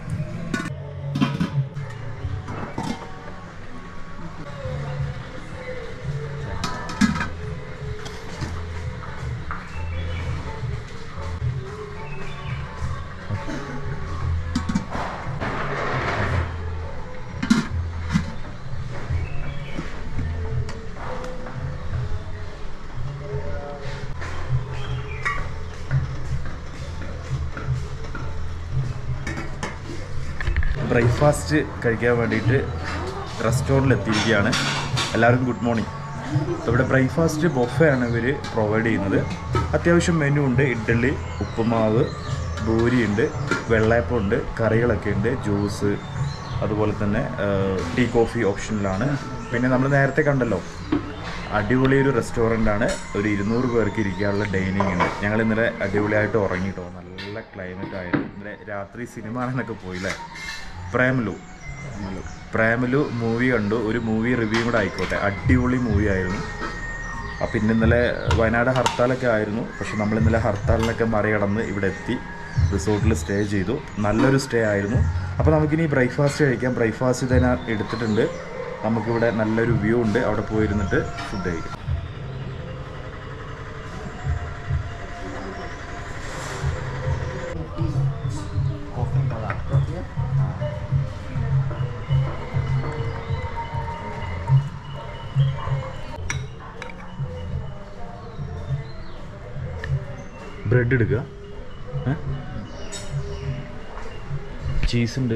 ബ്രേക്ക്ഫാസ്റ്റ് കഴിക്കാൻ വേണ്ടിയിട്ട് റെസ്റ്റോറൻറ്റിൽ എത്തിയിരിക്കുകയാണ് എല്ലാവർക്കും ഗുഡ് മോർണിംഗ് ഇവിടെ ബ്രേക്ക്ഫാസ്റ്റ് ബൊഫയാണ് ഇവർ പ്രൊവൈഡ് ചെയ്യുന്നത് അത്യാവശ്യം മെനു ഉണ്ട് ഇഡ്ഡലി ഉപ്പുമാവ് പൂരിയുണ്ട് വെള്ളയപ്പമുണ്ട് കറികളൊക്കെ ഉണ്ട് ജ്യൂസ് അതുപോലെ തന്നെ ടീ കോഫി ഓപ്ഷനിലാണ് പിന്നെ നമ്മൾ നേരത്തെ കണ്ടല്ലോ അടിപൊളി ഒരു റെസ്റ്റോറൻ്റ് ആണ് ഒരു ഇരുന്നൂറ് പേർക്ക് ഇരിക്കാനുള്ള ഡൈനിങ് ഉണ്ട് ഞങ്ങൾ ഇന്നലെ അടിപൊളിയായിട്ട് ഉറങ്ങിട്ടോ നല്ല ക്ലൈമറ്റ് ആയിരുന്നു ഇന്നലെ രാത്രി സിനിമ കാണാനൊക്കെ പോയില്ലേ പ്രേമലു പ്രേമലു മൂവി കണ്ടു ഒരു മൂവി റിവ്യൂ കൂടെ ആയിക്കോട്ടെ അടിപൊളി മൂവി ആയിരുന്നു അപ്പം ഇന്ന് ഇന്നലെ വയനാട് ഹർത്താലൊക്കെ ആയിരുന്നു പക്ഷെ നമ്മൾ ഇന്നലെ ഹർത്താലിനൊക്കെ മറികടന്ന് ഇവിടെ എത്തി റിസോർട്ടിൽ സ്റ്റേ ചെയ്തു നല്ലൊരു സ്റ്റേ ആയിരുന്നു അപ്പോൾ നമുക്കിനി ബ്രേക്ക്ഫാസ്റ്റ് കഴിക്കാം ബ്രേക്ക്ഫാസ്റ്റ് തന്നെ എടുത്തിട്ടുണ്ട് നമുക്കിവിടെ നല്ലൊരു വ്യൂ ഉണ്ട് അവിടെ പോയിരുന്നിട്ട് ഫുഡ് കഴിക്കാം ബ്രെഡ് എടുക്കുക ഏ? ചീസ് ഉണ്ട്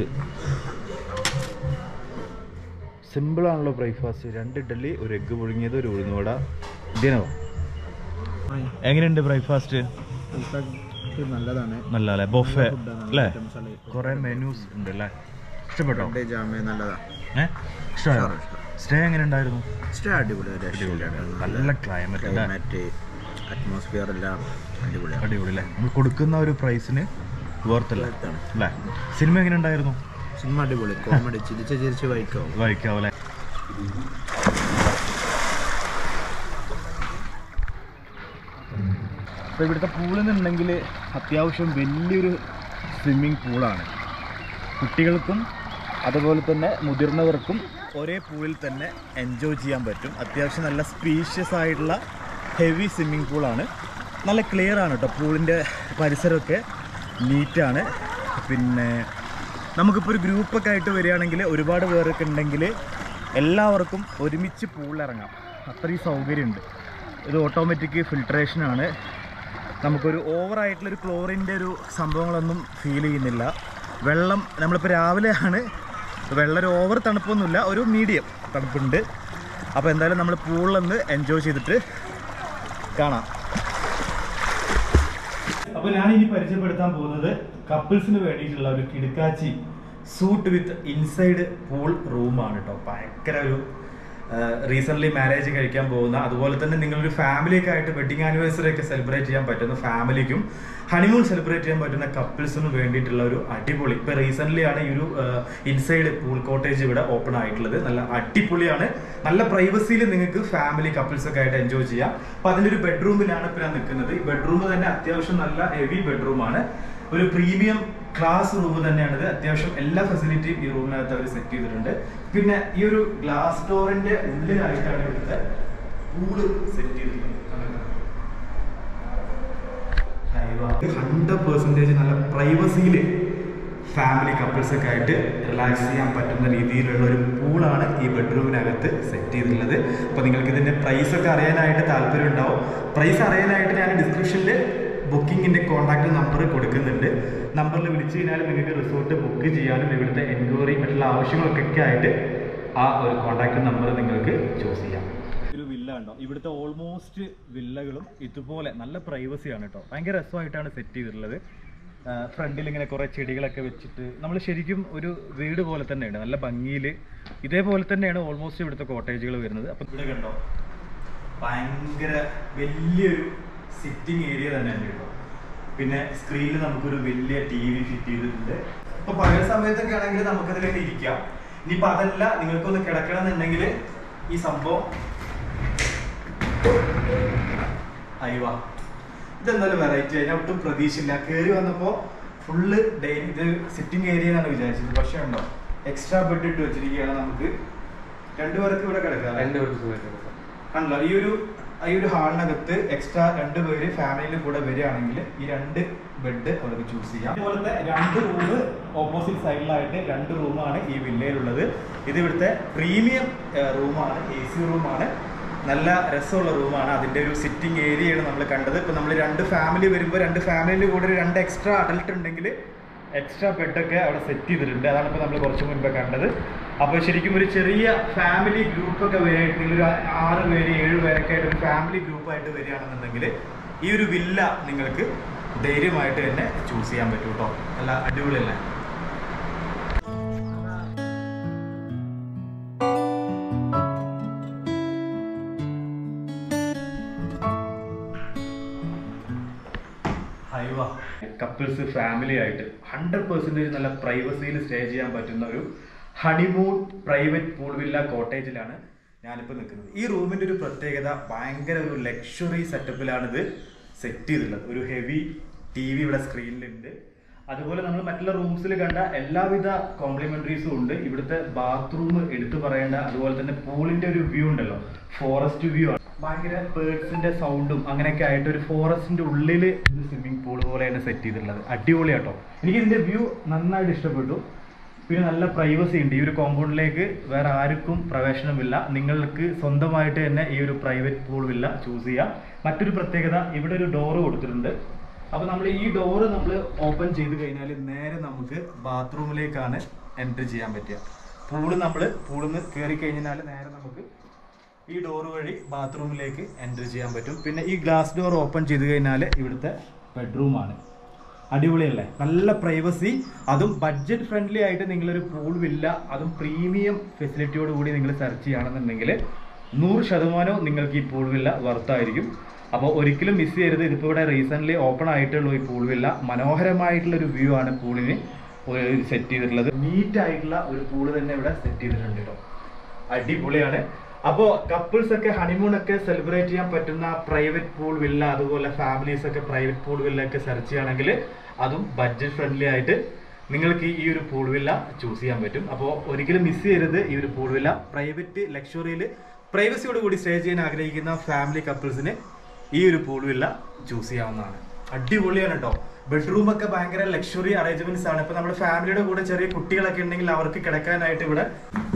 സിമ്പിളാണല്ലോ ബ്രേക്ക്ഫാസ്റ്റ് രണ്ട് ഇഡ്ഡലി ഒരു എഗ്ഗ് പുഴുങ്ങിയത് ഒരു ഉഴുന്നുവട ഇതിനോ എങ്ങനെയുണ്ട് ബ്രേക്ക്ഫാസ്റ്റ് നല്ലതാണ് നല്ല അല്ലേ ബൊഫെ അല്ലേ കുറെ മെനൂസ് ഉണ്ട് അല്ലേ ഇഷ്ടപ്പെട്ടോ ജാമേ നല്ലതാ ഏ ഇഷ്ടമായോ സ്റ്റേ എങ്ങനെ ഉണ്ടായിരുന്നു സ്റ്റേ അടിപൊളി ഒരു രക്ഷയില്ല. നല്ല ക്ലൈമറ്റ് അല്ലേ ക്ലൈമറ്റ് അറ്റ്മോസ്ഫിയർ എല്ലാം അടിപൊളിയാണ് അടിപൊളി അല്ലേ നമ്മൾ കൊടുക്കുന്ന ഒരു പ്രൈസിന് വേർത്തല്ല Worth-ആണ്. അല്ലേ സിനിമ എങ്ങനെ ഉണ്ടായിരുന്നു സിനിമ അടിപൊളി കോമഡി ചിരിച്ച് ചിരിച്ച് വായിക്കാവും വായിക്കാവും അല്ലേ അപ്പോൾ ഇവിടുത്തെ പൂളിൽ നിന്നുണ്ടെങ്കിൽ അത്യാവശ്യം വലിയൊരു സ്വിമ്മിങ് പൂളാണ് കുട്ടികൾക്കും അതുപോലെ തന്നെ മുതിർന്നവർക്കും ഒരേ പൂളിൽ തന്നെ എൻജോയ് ചെയ്യാൻ പറ്റും അത്യാവശ്യം നല്ല സ്പീഷ്യസ് ആയിട്ടുള്ള ഹെവി സ്വിമ്മിങ് പൂളാണ് നല്ല ക്ലിയർ ആണ് കേട്ടോ പൂളിൻ്റെ പരിസരമൊക്കെ നീറ്റാണ് പിന്നെ നമുക്കിപ്പോൾ ഒരു ഗ്രൂപ്പൊക്കെ ആയിട്ട് വരികയാണെങ്കിൽ ഒരുപാട് പേരൊക്കെ ഉണ്ടെങ്കിൽ എല്ലാവർക്കും ഒരുമിച്ച് പൂളിലിറങ്ങാം അത്രയും സൗകര്യമുണ്ട് ഇത് ഓട്ടോമാറ്റിക് ഫിൽട്രേഷനാണ് നമുക്കൊരു ഓവറായിട്ടുള്ളൊരു ക്ലോറിൻ്റെ ഒരു സംഭവങ്ങളൊന്നും ഫീൽ ചെയ്യുന്നില്ല വെള്ളം നമ്മളിപ്പോൾ രാവിലെയാണ് വെള്ളം ഒരു ഓവർ തണുപ്പൊന്നുമില്ല ഒരു മീഡിയം തണുപ്പുണ്ട് അപ്പോൾ എന്തായാലും നമ്മൾ പൂളിലൊന്ന് എൻജോയ് ചെയ്തിട്ട് കാണാം അപ്പോൾ ഞാൻ ഇനി പരിചയപ്പെടുത്താൻ പോകുന്നത് കപ്പിൾസിന് വേണ്ടിയിട്ടുള്ള ഒരു കിടുക്കാച്ചി സൂട്ട് വിത്ത് ഇൻസൈഡ് പൂൾ റൂമാണ് കേട്ടോ ഭയങ്കര ഒരു റീസെന്റ് മാരേജ് കഴിക്കാൻ പോകുന്ന അതുപോലെ തന്നെ നിങ്ങളൊരു ഫാമിലിയൊക്കെ ആയിട്ട് വെഡിങ് ആനിവേഴ്സറി ഒക്കെ സെലിബ്രേറ്റ് ചെയ്യാൻ പറ്റുന്ന ഫാമിലിക്കും ഹണിമൂൺ സെലിബ്രേറ്റ് ചെയ്യാൻ പറ്റുന്ന കപ്പിൾസിനും വേണ്ടിയിട്ടുള്ള ഒരു അടിപൊളി ഇപ്പൊ റീസെന്റ് ആണ് ഈ ഒരു ഇൻസൈഡ് പൂൾ കോട്ടേജ് ഇവിടെ ഓപ്പൺ ആയിട്ടുള്ളത് നല്ല അടിപൊളിയാണ് നല്ല പ്രൈവസിയിൽ നിങ്ങൾക്ക് ഫാമിലി കപ്പിൾസ് ഒക്കെ ആയിട്ട് എൻജോയ് ചെയ്യാം അപ്പൊ അതിന്റെ ഒരു ബെഡ്റൂമിലാണ് ഇപ്പൊ ഞാൻ നിൽക്കുന്നത് ഈ ബെഡ്റൂം തന്നെ അത്യാവശ്യം നല്ല ഹെവി ബെഡ്റൂമാണ് ഒരു പ്രീമിയം ക്ലാസ് റൂം തന്നെയാണിത് അത്യാവശ്യം എല്ലാ ഫെസിലിറ്റിയും ഈ റൂമിനകത്ത് അവർ സെറ്റ് ചെയ്തിട്ടുണ്ട് പിന്നെ ഈ ഒരു ഗ്ലാസ് ഡോറിന്റെ ഉള്ളിലായിട്ടാണ് ഇവിടുത്തെ പൂള് സെറ്റ് ചെയ്തിട്ടുള്ളത് ഹൺഡ്രഡ് പെർസെൻറ്റേജ് നല്ല പ്രൈവസിയിൽ ഫാമിലി കപ്പിൾസ് ഒക്കെ ആയിട്ട് റിലാക്സ് ചെയ്യാൻ പറ്റുന്ന രീതിയിലുള്ള ഒരു പൂളാണ് ഈ ബെഡ്റൂമിനകത്ത് സെറ്റ് ചെയ്തിട്ടുള്ളത് അപ്പോൾ നിങ്ങൾക്ക് ഇതിൻ്റെ പ്രൈസ് ഒക്കെ അറിയാനായിട്ട് താല്പര്യം ഉണ്ടാവും പ്രൈസ് അറിയാനായിട്ട് ഞാൻ ഡിസ്ക്രിപ്ഷനിൽ ബുക്കിങ്ങിൻ്റെ കോൺടാക്ട് നമ്പർ കൊടുക്കുന്നുണ്ട് നമ്പറിൽ വിളിച്ചു കഴിഞ്ഞാൽ നിങ്ങൾക്ക് റിസോർട്ട് ബുക്ക് ചെയ്യാനും ഇവിടുത്തെ എൻക്വയറി മറ്റുള്ള ആവശ്യങ്ങൾക്കൊക്കെ ആയിട്ട് ആ ഒരു കോൺടാക്ട് നമ്പർ നിങ്ങൾക്ക് ചൂസ് ചെയ്യാം ഒരു വില്ല ഉണ്ടോ ഇവിടുത്തെ ഓൾമോസ്റ്റ് വില്ലകളും ഇതുപോലെ നല്ല പ്രൈവസിയാണ് കേട്ടോ ഭയങ്കര രസമായിട്ടാണ് സെറ്റ് ചെയ്തിട്ടുള്ളത് ഫ്രണ്ടിൽ ഇങ്ങനെ കുറേ ചെടികളൊക്കെ വെച്ചിട്ട് നമ്മൾ ശരിക്കും ഒരു വീട് പോലെ തന്നെയാണ് നല്ല ഭംഗിയിൽ ഇതേപോലെ തന്നെയാണ് ഓൾമോസ്റ്റ് ഇവിടുത്തെ കോട്ടേജുകൾ വരുന്നത് അപ്പം ഇവിടെ കണ്ടോ ഭയങ്കര വലിയൊരു സിറ്റിംഗ് ഏരിയ തന്നെയാണ് കേട്ടോ പിന്നെ സ്ക്രീനിൽ നമുക്കൊരു വലിയ ടി വി ഫിറ്റ് ചെയ്തിട്ടുണ്ട് ഇപ്പൊ പകൽ സമയത്തൊക്കെ ആണെങ്കിൽ നമുക്കതിലൊക്കെ ഇരിക്കാം ഇനിയിപ്പോ അതല്ല നിങ്ങൾക്കൊന്ന് കിടക്കണം എന്നുണ്ടെങ്കിൽ ഈ സംഭവം അയവാ ഇതെന്തായാലും വെറൈറ്റി അതിനെ ഒട്ടും പ്രതീക്ഷയില്ല കയറി വന്നപ്പോൾ ഫുള്ള് ഡെയിലി ഇത് സിറ്റിംഗ് ഏരിയ എന്നാണ് വിചാരിച്ചത് പക്ഷേ ഉണ്ടോ എക്സ്ട്രാ ബെഡ് ഇട്ട് വെച്ചിരിക്കുകയാണ് നമുക്ക് രണ്ടുപേർക്ക് ഇവിടെ കിടക്കാം രണ്ട് പേർക്ക് സുഖമായിട്ട് ആണല്ലോ ഈ ഒരു ഈ ഒരു ഹാളിനകത്ത് എക്സ്ട്രാ രണ്ട് പേര് ഫാമിലിയിൽ കൂടെ വരികയാണെങ്കിൽ ഈ രണ്ട് ബെഡ് അവർക്ക് ചൂസ് ചെയ്യാം അതുപോലത്തെ രണ്ട് റൂം ഓപ്പോസിറ്റ് സൈഡിലായിട്ട് രണ്ട് റൂമാണ് ഈ വില്ലയിലുള്ളത് ഇത് ഇവിടുത്തെ പ്രീമിയം റൂമാണ് എ സി റൂമാണ് നല്ല രസമുള്ള റൂമാണ് അതിൻ്റെ ഒരു സിറ്റിംഗ് ഏരിയയാണ് നമ്മൾ കണ്ടത് ഇപ്പം നമ്മൾ രണ്ട് ഫാമിലി വരുമ്പോൾ രണ്ട് ഫാമിലിയിൽ കൂടെ ഒരു രണ്ട് എക്സ്ട്രാ അഡൽട്ട് ഉണ്ടെങ്കിൽ എക്സ്ട്രാ ബെഡൊക്കെ അവിടെ സെറ്റ് ചെയ്തിട്ടുണ്ട് അതാണ് ഇപ്പോൾ നമ്മൾ കുറച്ച് മുൻപേ കണ്ടത് അപ്പോൾ ശരിക്കും ഒരു ചെറിയ ഫാമിലി ഗ്രൂപ്പൊക്കെ വരികയാണെങ്കിൽ ഒരു ആറ് പേര് ഏഴ് പേരൊക്കെ ആയിട്ട് ഒരു ഫാമിലി ഗ്രൂപ്പായിട്ട് വരികയാണെന്നുണ്ടെങ്കിൽ ഈ ഒരു വില്ല നിങ്ങൾക്ക് ധൈര്യമായിട്ട് തന്നെ ചൂസ് ചെയ്യാൻ പറ്റും കേട്ടോ നല്ല അടിപൊളിയല്ലേ ഹൈവ കപ്പിൾസ് ഫാമിലി ആയിട്ട് ഹൺഡ്രഡ് പെർസെൻറ്റേജ് നല്ല പ്രൈവസിയിൽ സ്റ്റേ ചെയ്യാൻ പറ്റുന്ന ഒരു ഹണിമൂൺ പ്രൈവറ്റ് പൂൾ വില്ല കോട്ടേജിലാണ് ഞാനിപ്പോൾ നിൽക്കുന്നത് ഈ റൂമിൻ്റെ ഒരു പ്രത്യേകത ഭയങ്കര ഒരു ലക്ഷറി സെറ്റപ്പിലാണിത് സെറ്റ് ചെയ്തിട്ടുള്ളത് ഒരു ഹെവി ടി വി ഇവിടെ സ്ക്രീനിലുണ്ട് അതുപോലെ നമ്മൾ മറ്റുള്ള റൂംസിൽ കണ്ട എല്ലാവിധ കോംപ്ലിമെന്ററീസും ഉണ്ട് ഇവിടുത്തെ ബാത്റൂം എടുത്തു പറയേണ്ട അതുപോലെ തന്നെ പൂളിന്റെ ഒരു വ്യൂ ഉണ്ടല്ലോ ഫോറസ്റ്റ് വ്യൂ ആണ് ഭയങ്കര ബേർഡ്സിന്റെ സൗണ്ടും അങ്ങനെയൊക്കെ ആയിട്ട് ഒരു ഫോറസ്റ്റിന്റെ ഉള്ളിൽ ഒരു സ്വിമ്മിംഗ് പൂൾ പോലെയാണ് സെറ്റ് ചെയ്തിട്ടുള്ളത് അടിപൊളിയാട്ടോ എനിക്ക് ഇതിന്റെ വ്യൂ നന്നായിട്ട് ഇഷ്ടപ്പെട്ടു പിന്നെ നല്ല പ്രൈവസി ഉണ്ട് ഈ ഒരു കോമ്പൗണ്ടിലേക്ക് വേറെ ആർക്കും പ്രവേശനമില്ല നിങ്ങൾക്ക് സ്വന്തമായിട്ട് തന്നെ ഈ ഒരു പ്രൈവറ്റ് പൂൾ വില്ല ചൂസ് ചെയ്യാം മറ്റൊരു പ്രത്യേകത ഇവിടെ ഒരു ഡോറ് കൊടുത്തിട്ടുണ്ട് അപ്പോൾ നമ്മൾ ഈ ഡോറ് നമ്മൾ ഓപ്പൺ ചെയ്ത് കഴിഞ്ഞാൽ നേരെ നമുക്ക് ബാത്റൂമിലേക്കാണ് എൻട്രി ചെയ്യാൻ പറ്റുക പൂള് നമ്മൾ പൂളിൽ നിന്ന് കയറി കഴിഞ്ഞാൽ നേരെ നമുക്ക് ഈ ഡോർ വഴി ബാത്റൂമിലേക്ക് എൻട്രി ചെയ്യാൻ പറ്റും പിന്നെ ഈ ഗ്ലാസ് ഡോർ ഓപ്പൺ ചെയ്ത് കഴിഞ്ഞാൽ ഇവിടുത്തെ ബെഡ്റൂമാണ് അടിപൊളിയല്ലേ നല്ല പ്രൈവസി അതും ബഡ്ജറ്റ് ഫ്രണ്ട്ലി ആയിട്ട് നിങ്ങളൊരു പൂൾ വില്ല അതും പ്രീമിയം ഫെസിലിറ്റിയോട് കൂടി നിങ്ങൾ സെർച്ച് ചെയ്യുകയാണെന്നുണ്ടെങ്കിൽ നൂറ് ശതമാനവും നിങ്ങൾക്ക് ഈ പൂൾ വില്ല വർത്തായിരിക്കും അപ്പോൾ ഒരിക്കലും മിസ് ചെയ്യരുത് ഇതിപ്പോൾ ഇവിടെ റീസെൻ്റ്ലി ഓപ്പൺ ആയിട്ടുള്ള ഈ പൂൾ വില്ല മനോഹരമായിട്ടുള്ള ഒരു വ്യൂ ആണ് പൂളിന് സെറ്റ് ചെയ്തിട്ടുള്ളത് നീറ്റ് ആയിട്ടുള്ള ഒരു പൂള് തന്നെ ഇവിടെ സെറ്റ് ചെയ്തിട്ടുണ്ട് കേട്ടോ അടിപൊളിയാണ് അപ്പോൾ കപ്പിൾസ് ഒക്കെ ഹണിമൂൺ ഒക്കെ സെലിബ്രേറ്റ് ചെയ്യാൻ പറ്റുന്ന പ്രൈവറ്റ് പൂൾ വില്ല അതുപോലെ ഫാമിലീസ് ഒക്കെ പ്രൈവറ്റ് പൂൾ വില്ല ഒക്കെ സെർച്ച് ചെയ്യുകയാണെങ്കിൽ അതും ബഡ്ജറ്റ് ഫ്രണ്ട്ലി ആയിട്ട് നിങ്ങൾക്ക് ഈ ഒരു പൂൾ വില്ല ചൂസ് ചെയ്യാൻ പറ്റും അപ്പോൾ ഒരിക്കലും മിസ് ചെയ്യരുത് ഈ ഒരു പൂൾ വില്ല പ്രൈവറ്റ് ലക്ഷറിയിൽ പ്രൈവസിയോട് കൂടി സ്റ്റേ ചെയ്യാൻ ആഗ്രഹിക്കുന്ന ഫാമിലി കപ്പിൾസിന് ഈ ഒരു പൂൾ വില്ല ചൂസ് ചെയ്യാവുന്നതാണ് അടിപൊളിയാണ് കേട്ടോ ബെഡ്റൂം ഒക്കെ ഭയങ്കര ലക്ഷറി അറേഞ്ച്മെന്റ്സ് ആണ് ഇപ്പൊ നമ്മുടെ ഫാമിലിയുടെ കൂടെ ചെറിയ കുട്ടികളൊക്കെ ഉണ്ടെങ്കിൽ അവർക്ക് കിടക്കാനായിട്ട് ഇവിടെ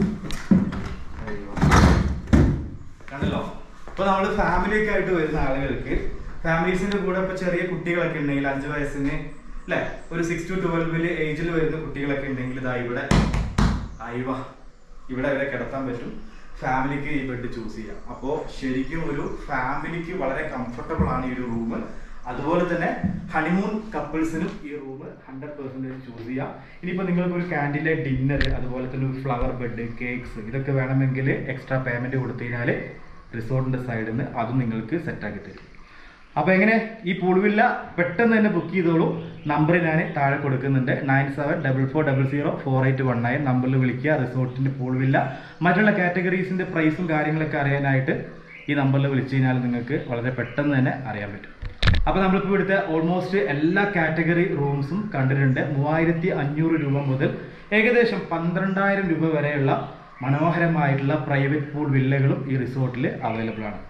കണ്ടല്ലോ ഇപ്പൊ നമ്മൾ ഫാമിലി ഒക്കെ ആയിട്ട് വരുന്ന ആളുകൾക്ക് ഫാമിലീസിന്റെ കൂടെ ഇപ്പൊ ചെറിയ കുട്ടികളൊക്കെ ഉണ്ടെങ്കിൽ അഞ്ചു വയസ്സിന് അല്ലെ ഒരു സിക്സ് ടു ട്വൽവില് ഏജിൽ വരുന്ന കുട്ടികളൊക്കെ ഉണ്ടെങ്കിൽ ഇതാ ഇവിടെ അയവ ഇവിടെ വരെ കിടത്താൻ പറ്റും ഫാമിലിക്ക് ഈ ബെഡ് ചൂസ് ചെയ്യാം അപ്പോൾ ശരിക്കും ഒരു ഫാമിലിക്ക് വളരെ കംഫർട്ടബിൾ ആണ് ഈ ഒരു റൂം അതുപോലെ തന്നെ ഹണിമൂൺ കപ്പിൾസിനും ഈ റൂം ഹൺഡ്രഡ് പെർസെൻറ്റേജ് ചൂസ് ചെയ്യാം ഇനിയിപ്പോൾ നിങ്ങൾക്ക് ഒരു ക്യാൻഡിലെ ഡിന്നർ അതുപോലെ തന്നെ ഒരു ഫ്ലവർ ബെഡ് കേക്ക്സ് ഇതൊക്കെ വേണമെങ്കിൽ എക്സ്ട്രാ പേയ്മെന്റ് കൊടുത്തു കഴിഞ്ഞാൽ റിസോർട്ടിന്റെ സൈഡിൽ നിന്ന് അതും നിങ്ങൾക്ക് സെറ്റാക്കി തരും അപ്പോൾ എങ്ങനെ ഈ പൂൾ വില്ല പെട്ടെന്ന് തന്നെ ബുക്ക് ചെയ്തോളൂ നമ്പർ ഞാൻ താഴെ കൊടുക്കുന്നുണ്ട് nine seven double four double zero four eight one nine നമ്പറിൽ വിളിക്കുക റിസോർട്ടിൻ്റെ പൂൾ വില്ല മറ്റുള്ള കാറ്റഗറീസിൻ്റെ പ്രൈസും കാര്യങ്ങളൊക്കെ അറിയാനായിട്ട് ഈ നമ്പറിൽ വിളിച്ചു കഴിഞ്ഞാൽ നിങ്ങൾക്ക് വളരെ പെട്ടെന്ന് തന്നെ അറിയാൻ പറ്റും അപ്പോൾ നമ്മളിപ്പോൾ ഇവിടുത്തെ ഓൾമോസ്റ്റ് എല്ലാ കാറ്റഗറി റൂംസും കണ്ടിട്ടുണ്ട് മൂവായിരത്തി അഞ്ഞൂറ് രൂപ മുതൽ ഏകദേശം പന്ത്രണ്ടായിരം രൂപ വരെയുള്ള മനോഹരമായിട്ടുള്ള പ്രൈവറ്റ് പൂൾ വില്ലകളും ഈ റിസോർട്ടിൽ അവൈലബിൾ ആണ്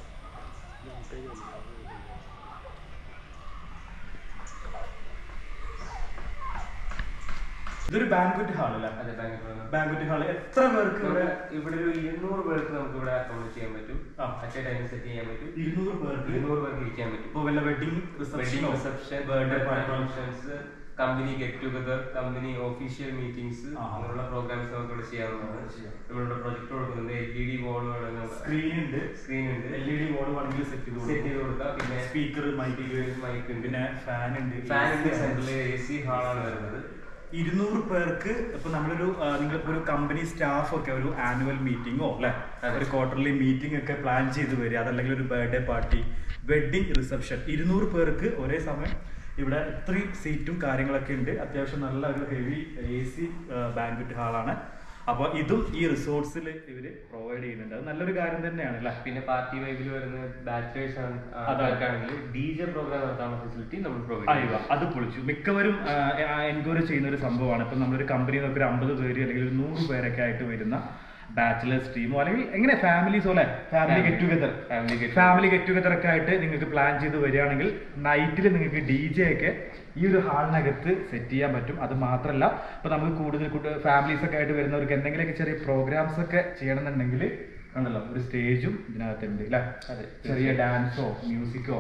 ഇതൊരു ബാങ്ക്വറ്റ് ഹാൾ അല്ലേ അതെ ബാംഗ്ലൂർ ബാങ്ക്വറ്റ് ഹാൾ എത്ര പേർക്ക് ഇവിടെ ഇവിടെ ഒരു ഇരുന്നൂറ് പേർക്ക് നമുക്ക് ഇവിടെ അക്കോമഡേറ്റ് ചെയ്യാൻ പറ്റും ആ. അറ്റ് ടൈം സെറ്റ് ചെയ്യാൻ പറ്റും ഇരുന്നൂറ് പേർക്ക് ഇരുന്നൂറ് പേർക്ക് ഇരിക്കാൻ പറ്റും ഇപ്പോൾ വല്ല wedding wedding reception birthday party functions company get together company official meetings ആ. അങ്ങനെയുള്ള പ്രോഗ്രാംസ് നമുക്ക് ഇവിടെ ചെയ്യാവുന്നതാണ് ചെയ്യാം. നമ്മളിവിടെ പ്രൊജക്ട് കൊടുക്കുന്നുണ്ട് എൽ ഇ ഡി ബോർഡ് വേണമെങ്കിൽ സ്ക്രീൻ ഉണ്ട് സ്ക്രീൻ ഉണ്ട് എൽ ഇ ഡി ബോർഡ് വേണമെങ്കിൽ സെറ്റ് ചെയ്ത് സെറ്റ് ചെയ്ത് കൊടുക്കാം പിന്നെ സ്പീക്കർ മൈക്ക് മൈക്ക് ഉണ്ട് പിന്നെ ഫാൻ ഉണ്ട് ഫാൻ ഉണ്ട് സെന്ററിൽ എ സി ഹാളാണ് വരുന്നത് ഇരുന്നൂറ് പേർക്ക് ഇപ്പൊ നമ്മളൊരു ആ, നിങ്ങളിപ്പോ ഒരു കമ്പനി സ്റ്റാഫ് ഒക്കെ ഒരു ആനുവൽ മീറ്റിംഗോ അല്ലെ ഒരു ക്വാർട്ടർലി മീറ്റിംഗ് ഒക്കെ പ്ലാൻ ചെയ്ത് വരിക അതല്ലെങ്കിൽ ഒരു ബർത്ത്ഡേ പാർട്ടി വെഡിങ് റിസപ്ഷൻ ഇരുന്നൂറ് പേർക്ക് ഒരേ സമയം ഇവിടെ ഇത്രയും സീറ്റും കാര്യങ്ങളൊക്കെ ഉണ്ട് അത്യാവശ്യം നല്ല ഒരു ഹെവി എ സി ബാങ്ക്വറ്റ് ഹാളാണ് അപ്പോൾ ഇതും ഈ റിസോർട്സിൽ ഇവര് പ്രൊവൈഡ് ചെയ്യുന്നുണ്ട് അത് നല്ലൊരു കാര്യം തന്നെയാണ് അല്ലേ പിന്നെ പാർട്ടി വൈബിൽ വരുന്ന ബാച്ചലേഴ്സ് അതെ. ആൾക്കാണെങ്കിൽ ഡി ജെ പ്രോഗ്രാം നടത്താനുള്ള ഫെസിലിറ്റി നമ്മൾ പ്രൊവൈഡ് അയ്യോ അത് പൊളിച്ചു മിക്കവരും എൻക്വയറി ചെയ്യുന്ന ഒരു സംഭവമാണ് ഇപ്പൊ നമ്മളൊരു കമ്പനിയിൽ നിന്നൊക്കെ ഒരു അമ്പത് പേര് അല്ലെങ്കിൽ ഒരു നൂറ് പേരൊക്കെ ആയിട്ട് വരുന്ന ബാച്ചിലേഴ്സ് ടീമോ അല്ലെങ്കിൽ എങ്ങനെ ഫാമിലീസോ അല്ലെ family Family. Get together Family get family get together ഒക്കെ ആയിട്ട് നിങ്ങൾക്ക് പ്ലാൻ ചെയ്ത് വരികയാണെങ്കിൽ നൈറ്റിൽ നിങ്ങൾക്ക് ഡി ജെ ഒക്കെ ഈ ഒരു ഹാളിനകത്ത് സെറ്റ് ചെയ്യാൻ പറ്റും അത് മാത്രമല്ല ഇപ്പൊ നമുക്ക് കൂടുതൽ ഫാമിലീസ് ഒക്കെ ആയിട്ട് വരുന്നവർക്ക് എന്തെങ്കിലുമൊക്കെ ചെറിയ പ്രോഗ്രാംസ് ഒക്കെ ചെയ്യണമെന്നുണ്ടെങ്കിൽ ഉണ്ടല്ലോ ഒരു സ്റ്റേജും ഇതിനകത്തുണ്ട് അല്ലെ അതെ. ചെറിയ ഡാൻസോ മ്യൂസിക്കോ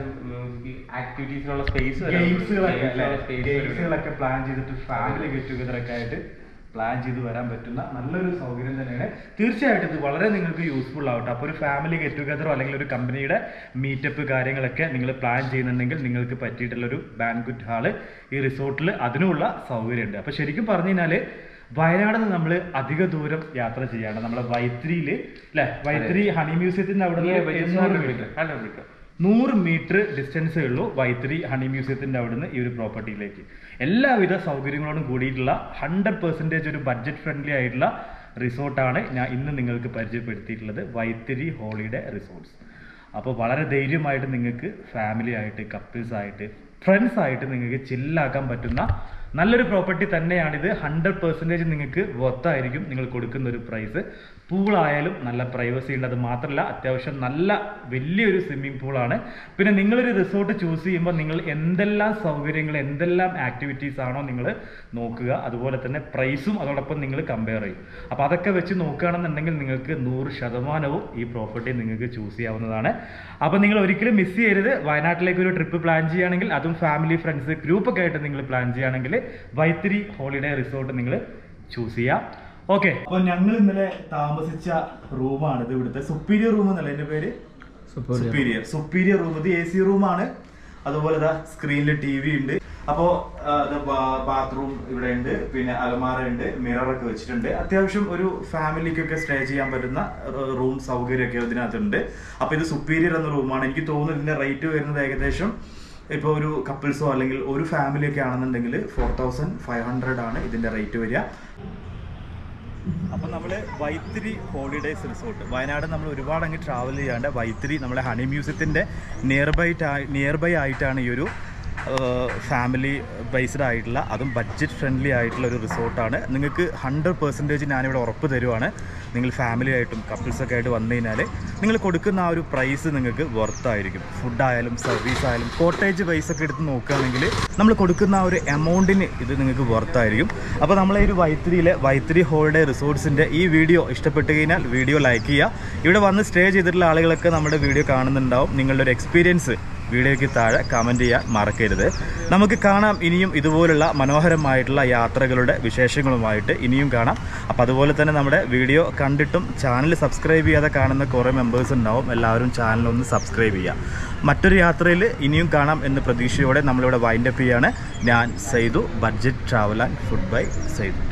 ആക്ടിവിറ്റീസിനുള്ള സ്പേസ് ഗെയിംസുകളൊക്കെ അല്ലേ? ഗെയിംസുകളൊക്കെ പ്ലാൻ ചെയ്തിട്ട് ഫാമിലി ഗെറ്റ് ടുഗദർ ഒക്കെ ആയിട്ട് പ്ലാൻ ചെയ്ത് വരാൻ പറ്റുന്ന നല്ലൊരു സൗകര്യം തന്നെയാണ് തീർച്ചയായിട്ടും ഇത് വളരെ നിങ്ങൾക്ക് യൂസ്ഫുൾ ആവട്ടെ അപ്പോൾ ഒരു ഫാമിലി ഗെറ്റ് ടുഗദറോ അല്ലെങ്കിൽ ഒരു കമ്പനിയുടെ മീറ്റപ്പ് കാര്യങ്ങളൊക്കെ നിങ്ങൾ പ്ലാൻ ചെയ്യുന്നുണ്ടെങ്കിൽ നിങ്ങൾക്ക് പറ്റിയിട്ടുള്ള ഒരു ബാൻക്വറ്റ് ഹാള് ഈ റിസോർട്ടിൽ അതിനുള്ള സൗകര്യമുണ്ട് അപ്പോൾ ശരിക്കും പറഞ്ഞു കഴിഞ്ഞാൽ വയനാട് നിന്ന് നമ്മൾ അധിക ദൂരം യാത്ര ചെയ്യാണ് നമ്മളെ വൈത്തിരിയിൽ അല്ലെ വൈത്തിരി ഹണി മ്യൂസിയത്തിന്റെ അവിടെ നിന്ന് എണ്ണൂറ് മീറ്റർ നൂറ് മീറ്റർ ഡിസ്റ്റൻസേ ഉള്ളൂ വൈത്തിരി ഹണി മ്യൂസിയത്തിന്റെ അവിടുന്ന് ഈ ഒരു പ്രോപ്പർട്ടിയിലേക്ക് എല്ലാവിധ സൗകര്യങ്ങളോടും കൂടിയിട്ടുള്ള ഹൺഡ്രഡ് പെർസെൻറ്റേജ് ഒരു ബഡ്ജറ്റ് ഫ്രണ്ട്ലി ആയിട്ടുള്ള റിസോർട്ടാണ് ഞാൻ ഇന്ന് നിങ്ങൾക്ക് പരിചയപ്പെടുത്തിയിട്ടുള്ളത് വൈത്തിരി ഹോളിഡേ റിസോർട്ട്സ് അപ്പോൾ വളരെ ധൈര്യമായിട്ട് നിങ്ങൾക്ക് ഫാമിലി ആയിട്ട് കപ്പിൾസ് ആയിട്ട് ഫ്രണ്ട്സ് ആയിട്ട് നിങ്ങൾക്ക് ചില്ലാക്കാൻ പറ്റുന്ന നല്ലൊരു പ്രോപ്പർട്ടി തന്നെയാണിത് ഹൺഡ്രഡ് പെർസെൻറ്റേജ് നിങ്ങൾക്ക് വർത്തായിരിക്കും നിങ്ങൾ കൊടുക്കുന്ന ഒരു പ്രൈസ് പൂളായാലും നല്ല പ്രൈവസി ഉണ്ട് അത് മാത്രമല്ല അത്യാവശ്യം നല്ല വലിയൊരു സ്വിമ്മിംഗ് പൂളാണ് പിന്നെ നിങ്ങളൊരു റിസോർട്ട് ചൂസ് ചെയ്യുമ്പോൾ നിങ്ങൾ എന്തെല്ലാം സൗകര്യങ്ങൾ എന്തെല്ലാം ആക്ടിവിറ്റീസ് ആണോ നിങ്ങൾ നോക്കുക അതുപോലെ തന്നെ പ്രൈസും അതോടൊപ്പം നിങ്ങൾ കമ്പയർ ചെയ്യും അപ്പോൾ അതൊക്കെ വെച്ച് നോക്കുകയാണെന്നുണ്ടെങ്കിൽ നിങ്ങൾക്ക് നൂറ് ശതമാനവും ഈ പ്രോപ്പർട്ടി നിങ്ങൾക്ക് ചൂസ് ചെയ്യാവുന്നതാണ് അപ്പോൾ നിങ്ങൾ ഒരിക്കലും മിസ് ചെയ്യരുത് വയനാട്ടിലേക്ക് ഒരു ട്രിപ്പ് പ്ലാൻ ചെയ്യുകയാണെങ്കിൽ അതും ഫാമിലി ഫ്രണ്ട്സ് ഗ്രൂപ്പൊക്കെ ആയിട്ട് നിങ്ങൾ പ്ലാൻ ചെയ്യുകയാണെങ്കിൽ വൈത്തിരി ഹോളിഡേ റിസോർട്ട് നിങ്ങൾ ചൂസ് ചെയ്യാം ഓക്കെ അപ്പോൾ ഞങ്ങൾ ഇന്നലെ താമസിച്ച റൂമാണ് ഇത് ഇവിടുത്തെ സുപ്പീരിയർ റൂം എന്നല്ല എൻ്റെ പേര് സുപ്പീരിയർ സുപ്പീരിയർ റൂം ഇത് എ സി റൂമാണ് അതുപോലെ ഇതാ സ്ക്രീനിൽ ടി വി ഉണ്ട് അപ്പോ ബാത്റൂം ഇവിടെ ഉണ്ട് പിന്നെ അലമാര ഉണ്ട് മിററൊക്കെ വെച്ചിട്ടുണ്ട് അത്യാവശ്യം ഒരു ഫാമിലിക്കൊക്കെ സ്റ്റേ ചെയ്യാൻ പറ്റുന്ന റൂം സൗകര്യമൊക്കെ ഇതിനകത്തുണ്ട് അപ്പൊ ഇത് സുപ്പീരിയർ എന്ന റൂമാണ് എനിക്ക് തോന്നുന്നു ഇതിന്റെ റേറ്റ് വരുന്നത് ഏകദേശം ഇപ്പോൾ ഒരു കപ്പിൾസോ അല്ലെങ്കിൽ ഒരു ഫാമിലി ഒക്കെ ആണെന്നുണ്ടെങ്കിൽ ഫോർ തൗസൻഡ് ഫൈവ് ഹൺഡ്രഡ് ആണ് ഇതിന്റെ റേറ്റ് വരിക അപ്പം നമ്മൾ വൈത്തിരി ഹോളിഡേയ്സ് റിസോർട്ട് വയനാട് നമ്മൾ ഒരുപാട് അങ്ങ് ട്രാവൽ ചെയ്യാണ്ട് വൈത്തിരി നമ്മുടെ ഹണി മ്യൂസിയത്തിൻ്റെ നിയർ ബൈ നിയർ ബൈ ആയിട്ടാണ് ഈ ഒരു ഫാമിലി ബേസ്ഡ് ആയിട്ടുള്ള അതും ബഡ്ജറ്റ് ഫ്രണ്ട്ലി ആയിട്ടുള്ള ഒരു റിസോർട്ടാണ് നിങ്ങൾക്ക് ഹൺഡ്രഡ് പെർസെൻറ്റേജ് ഞാനിവിടെ ഉറപ്പ് തരുവാണ് നിങ്ങൾ ഫാമിലി ആയിട്ടും കപ്പിൾസൊക്കെ ആയിട്ട് വന്നു കഴിഞ്ഞാൽ നിങ്ങൾ കൊടുക്കുന്ന ആ ഒരു പ്രൈസ് നിങ്ങൾക്ക് വർത്തായിരിക്കും ഫുഡായാലും സർവീസ് ആയാലും കോട്ടേജ് പൈസ ഒക്കെ എടുത്ത് നോക്കുകയാണെങ്കിൽ നമ്മൾ കൊടുക്കുന്ന ആ ഒരു എമൗണ്ടിന് ഇത് നിങ്ങൾക്ക് വർത്തായിരിക്കും അപ്പോൾ നമ്മളെ ഒരു വൈത്തിരിയിലെ വൈത്തിരി ഹോളിഡേ റിസോർട്ട്സിൻ്റെ ഈ വീഡിയോ ഇഷ്ടപ്പെട്ട് കഴിഞ്ഞാൽ വീഡിയോ ലൈക്ക് ചെയ്യുക ഇവിടെ വന്ന് സ്റ്റേ ചെയ്തിട്ടുള്ള ആളുകളൊക്കെ നമ്മുടെ വീഡിയോ കാണുന്നുണ്ടാവും നിങ്ങളുടെ ഒരു എക്സ്പീരിയൻസ് വീഡിയോയ്ക്ക് താഴെ കമൻറ്റ് ചെയ്യാൻ മറക്കരുത് നമുക്ക് കാണാം ഇനിയും ഇതുപോലുള്ള മനോഹരമായിട്ടുള്ള യാത്രകളുടെ വിശേഷങ്ങളുമായിട്ട് ഇനിയും കാണാം അപ്പോൾ അതുപോലെ തന്നെ നമ്മുടെ വീഡിയോ കണ്ടിട്ടും ചാനൽ സബ്സ്ക്രൈബ് ചെയ്യാതെ കാണുന്ന കുറേ മെമ്പേഴ്സ് ഉണ്ടാവും എല്ലാവരും ചാനൽ ഒന്ന് സബ്സ്ക്രൈബ് ചെയ്യുക മറ്റൊരു യാത്രയിൽ ഇനിയും കാണാം എന്ന പ്രതീക്ഷയോടെ നമ്മളിവിടെ വൈൻഡപ്പ് ചെയ്യാണ് ഞാൻ Saithu budget travel and food by Seythu